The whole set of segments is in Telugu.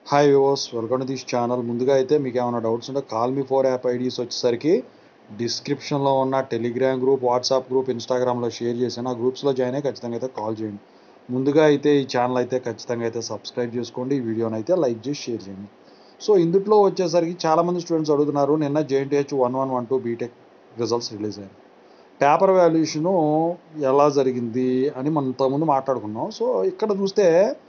హాయ్ వివోస్ వెల్కమ్ టు దిస్ ఛానల్ ముందుగా అయితే మీకు ఏమైనా డౌట్స్ ఉంటే call me four app IDs వచ్చేసరికి డిస్క్రిప్షన్లో ఉన్న టెలిగ్రామ్ గ్రూప్ వాట్సాప్ గ్రూప్ ఇన్స్టాగ్రామ్లో షేర్ చేశాను ఆ గ్రూప్స్లో జాయిన్ అయ్యి ఖచ్చితంగా అయితే కాల్ చేయండి ముందుగా అయితే ఈ ఛానల్ అయితే ఖచ్చితంగా అయితే సబ్స్క్రైబ్ చేసుకోండి ఈ వీడియోని అయితే లైక్ చేసి షేర్ చేయండి సో ఇందులో వచ్చేసరికి చాలామంది స్టూడెంట్స్ అడుగుతున్నారు నిన్న JNTH one one one two BTech results release అయ్యాయి పేపర్ వాల్యుయేషను ఎలా జరిగింది అని మనం ఇంతకుముందు మాట్లాడుకున్నాం సో ఇక్కడ చూస్తే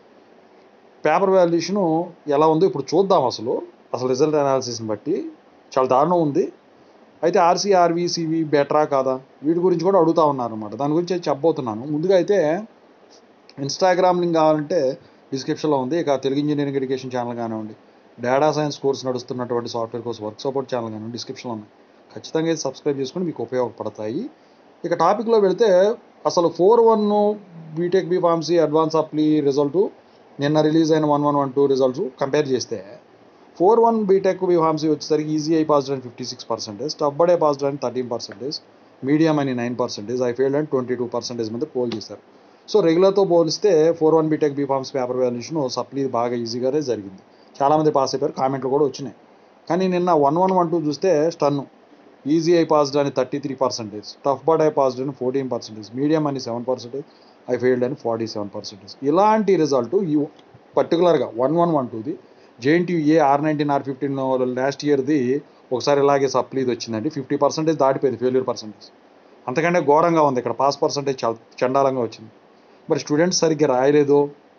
పేపర్ వాల్యుయేషను ఎలా ఉందో ఇప్పుడు చూద్దాం అసలు అసలు రిజల్ట్ అనాలిసిస్ని బట్టి చాలా దారుణం ఉంది అయితే ఆర్సీ ఆర్వీ సివి బెటరా కాదా వీటి గురించి కూడా అడుగుతా ఉన్నారు అనమాట దాని గురించి అయితే చెప్పబోతున్నాను ముందుగా అయితే ఇన్స్టాగ్రామ్ లింక్ కావాలంటే డిస్క్రిప్షన్లో ఉంది ఇక తెలుగు ఇంజనీరింగ్ ఎడ్యుకేషన్ ఛానల్ కానివ్వండి డేటా సైన్స్ కోర్స్ నడుస్తున్నటువంటి software course work support channel కానివ్వండి డిస్క్రిప్షన్లో ఉంది ఖచ్చితంగా ఇది సబ్స్క్రైబ్ చేసుకుని మీకు ఉపయోగపడతాయి ఇక టాపిక్లో వెళితే అసలు four one BTech B pharmacy advance supply result నిన్న రిలీజ్ అయిన one one one two results compare చేస్తే four one BTech B pharmacy వచ్చేసరికి ఈజీ ఐ పాస్డ్ అని fifty six percentage tough but I passed అని థర్టీన్ పర్సెంటేజ్ మీడియం అని నైన్ పర్సెంటేజ్ ఐ ఫెయిల్డ్ అని ట్వంటీ టూ పర్సెంటేజ్ మీద పోల్ చేశారు సో రెగ్యులర్తో పోలిస్తే four one BTech B pharms paper valuation supply బాగా ఈజీగానే జరిగింది చాలామంది పాస్ అయిపోయారు కామెంట్లు కూడా వచ్చినాయి కానీ నిన్న వన్ వన్ వన్ టూ చూస్తే స్టన్ ఈజీ ఐ పాస్డ్ అని thirty three percentage tough but I passed అని ఫోర్టీన్ పర్సెంటేజ్ మీడియం అని సెవెన్ పర్సెంటేజ్ ఐ ఫెయిల్డ్ అని ఫార్టీ సెవెన్ పర్సెంటేజ్ ఇలాంటి రిజల్ట్ ఈ పర్టికులర్గా వన్ వన్ వన్ టూది JNT A R nineteen R fifteen last ఇయర్ది ఒకసారి ఇలాగే సప్లీది వచ్చిందండి ఫిఫ్టీ పర్సెంటేజ్ దాటిపోయింది ఫెయిల్యూర్ పర్సెంటేజ్ అంతకంటే ఘోరంగా ఉంది ఇక్కడ పాస్ పర్సెంటేజ్ చాలా చండాలంగా వచ్చింది మరి స్టూడెంట్స్ సరిగ్గా రాయలేదో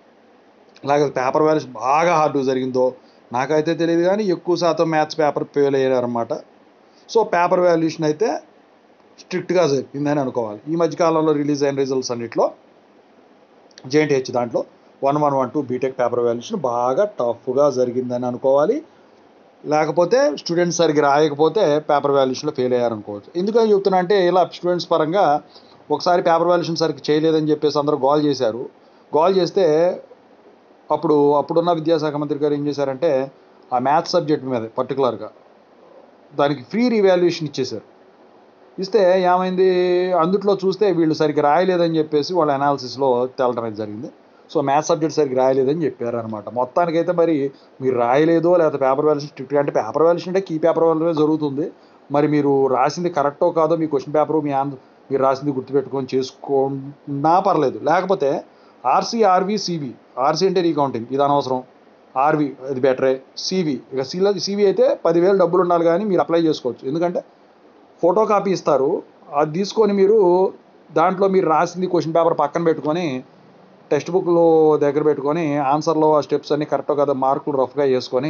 లేకపోతే పేపర్ వాల్యూస్ బాగా హార్డ్ జరిగిందో నాకైతే తెలియదు కానీ ఎక్కువ శాతం మ్యాథ్స్ పేపర్ ఫెయిల్ అయ్యారనమాట సో పేపర్ వాల్యుయేషన్ అయితే స్ట్రిక్ట్గా జరిగిందని అనుకోవాలి ఈ మధ్యకాలంలో రిలీజ్ అయిన రిజల్ట్స్ అన్నింటిలో జేఎన్టీహెచ్ దాంట్లో one one one two BTech paper valuation బాగా టఫ్గా జరిగిందని అనుకోవాలి లేకపోతే స్టూడెంట్స్ సరిగ్గా రాయకపోతే పేపర్ వాల్యుయేషన్లో ఫెయిల్ అయ్యారనుకోవచ్చు ఎందుకని చెప్తున్నా అంటే ఇలా స్టూడెంట్స్ పరంగా ఒకసారి పేపర్ వాల్యుయేషన్ సరిగ్గా చేయలేదని చెప్పేసి అందరూ గోల్ చేశారు గోల్ చేస్తే అప్పుడు అప్పుడున్న విద్యాశాఖ మంత్రి గారు ఏం చేశారంటే ఆ మ్యాథ్స్ సబ్జెక్ట్ మీద పర్టికులర్గా దానికి ఫ్రీ రీవాల్యుయేషన్ ఇచ్చేశారు ఇస్తే ఏమైంది అందుట్లో చూస్తే వీళ్ళు సరిగ్గా రాయలేదని చెప్పేసి వాళ్ళ అనాలిసిస్లో తేలడం అనేది జరిగింది సో మ్యాథ్స్ సబ్జెక్ట్ సరిగ్గా రాయలేదని చెప్పారు అనమాట మొత్తానికైతే మరి మీరు రాయలేదో లేకపోతే పేపర్ వాల్యుయేషన్ స్ట్రిక్ట్గా అంటే పేపర్ వాల్యుయేషన్ అంటే కీ పేపర్ వాల్యుయేషన్ జరుగుతుంది మరి మీరు రాసింది కరెక్టో కాదో మీ క్వశ్చన్ పేపరు మీ ఆన్ మీరు రాసింది గుర్తుపెట్టుకొని చేసుకున్నా పర్లేదు లేకపోతే ఆర్సీ ఆర్వి సివి ఆర్సీ అంటే రీకౌంటింగ్ ఇది అనవసరం ఆర్వి అది బెటరే సివి ఇక సీలో సివి అయితే పదివేలు డబ్బులు ఉండాలి కానీ మీరు అప్లై చేసుకోవచ్చు ఎందుకంటే ఫోటో కాపీ ఇస్తారు అది తీసుకొని మీరు దాంట్లో మీరు రాసింది క్వశ్చన్ పేపర్ పక్కన పెట్టుకొని టెక్స్ట్ బుక్లో దగ్గర పెట్టుకొని ఆన్సర్లో ఆ స్టెప్స్ అన్ని కరెక్టో కదా మార్కులు రఫ్గా వేసుకొని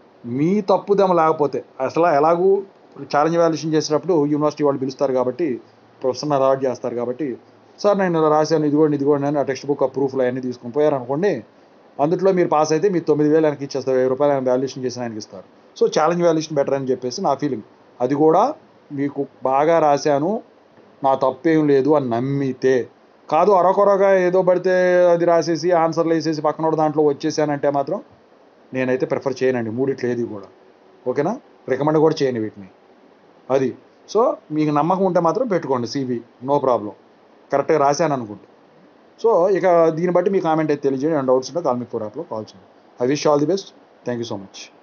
మీ తప్పుదేమో లేకపోతే అసలు ఎలాగూ ఛాలెంజ్ వాల్యుయేషన్ చేసేటప్పుడు యూనివర్సిటీ వాళ్ళు పిలుస్తారు కాబట్టి ప్రొఫెసర్ అలాట్ చేస్తారు కాబట్టి సార్ నేను ఇలా రాశాను ఇదిగోండి ఇదిగోండి అని ఆ టెక్స్ట్ బుక్ ఆ ప్రూఫ్లు అవన్నీ తీసుకొని పోయారు అనుకోండి అందులో మీరు పాస్ అయితే మీరు తొమ్మిది వేలు ఆయనకి ఇచ్చేస్తారు వెయ్యి రూపాయలు ఆయన వాల్యుయేషన్ చేసిన ఆయనకి ఇస్తారు సో ఛాలెంజ్ వాల్యుయేషన్ బెటర్ అని చెప్పేసి నా ఫీలింగ్ అది కూడా మీకు బాగా రాశాను నా తప్పేం లేదు అని నమ్మితే కాదు అరకొరగా ఏదో పడితే అది రాసేసి ఆన్సర్లు వేసేసి పక్కన దాంట్లో వచ్చేసానంటే మాత్రం నేనైతే ప్రిఫర్ చేయనండి మూడిట్లు ఏది కూడా ఓకేనా రికమెండ్ కూడా చేయను వీటిని అది సో మీకు నమ్మకం ఉంటే మాత్రం పెట్టుకోండి సివి నో ప్రాబ్లం కరెక్ట్గా రాశాను అనుకుంటే సో ఇక దీన్ని బట్టి మీ కామెంట్ అయితే తెలియజేయండి అండ్ డౌట్స్ ఉంటే కాల్ మీ ఫోర్ యాప్లో కాల్ చేయండి I wish all the best thank you so much